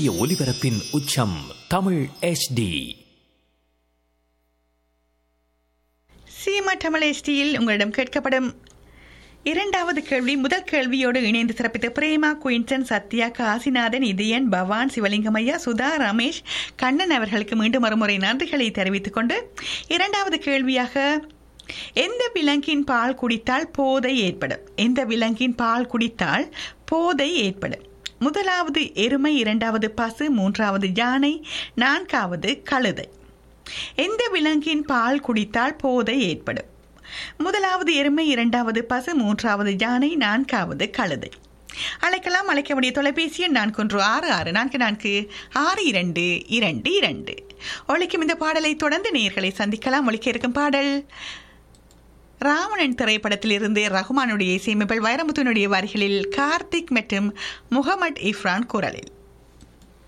ஒலிபரப்பின் உச்சம் தமிழ் HD சீமா தமிழ் எஸ்டியில் உங்களிடம் கேட்கப்படும் இரண்டாவது கேள்வி முதல் கேள்வியோடு இணைந்து சிறப்பித்த பிரேமா குயின்சன் சத்யா காசிநாதன் இதயன் பவான் சிவலிங்கமையா சுதா ரமேஷ் கண்ணன் அவர்களுக்கு மீண்டும் மறுமுறை நன்றிகளை தெரிவித்துக் கொண்டு இரண்டாவது கேள்வியாக எந்த விலங்கின் பால் குடித்தால் போதை ஏற்படும் எந்த விலங்கின் பால் குடித்தால் போதை ஏற்படும் முதலாவது எருமை இரண்டாவது பசு மூன்றாவது யானை நான்காவது கழுதை எந்த விலங்கின் பால் குடித்தால் போதை ஏற்படும் முதலாவது எருமை இரண்டாவது பசு மூன்றாவது யானை நான்காவது கழுதை அழைக்கலாம் அழைக்க வேண்டிய தொலைபேசி எண் நான்கு ஒன்று ஆறு ஆறு நான்கு நான்கு ஆறு இரண்டு இரண்டு இரண்டு ஒழிக்கும் இந்த பாடலை தொடர்ந்து நேயர்களை சந்திக்கலாம் ஒழிக்க இருக்கும் பாடல் ராவணன் திரைப்படத்திலிருந்து ரகுமானுடைய இசையமைப்பில் வைரமுத்துனுடைய வரிகளில் கார்த்திக் மற்றும் முகமது இஃப்ரான் குரலில்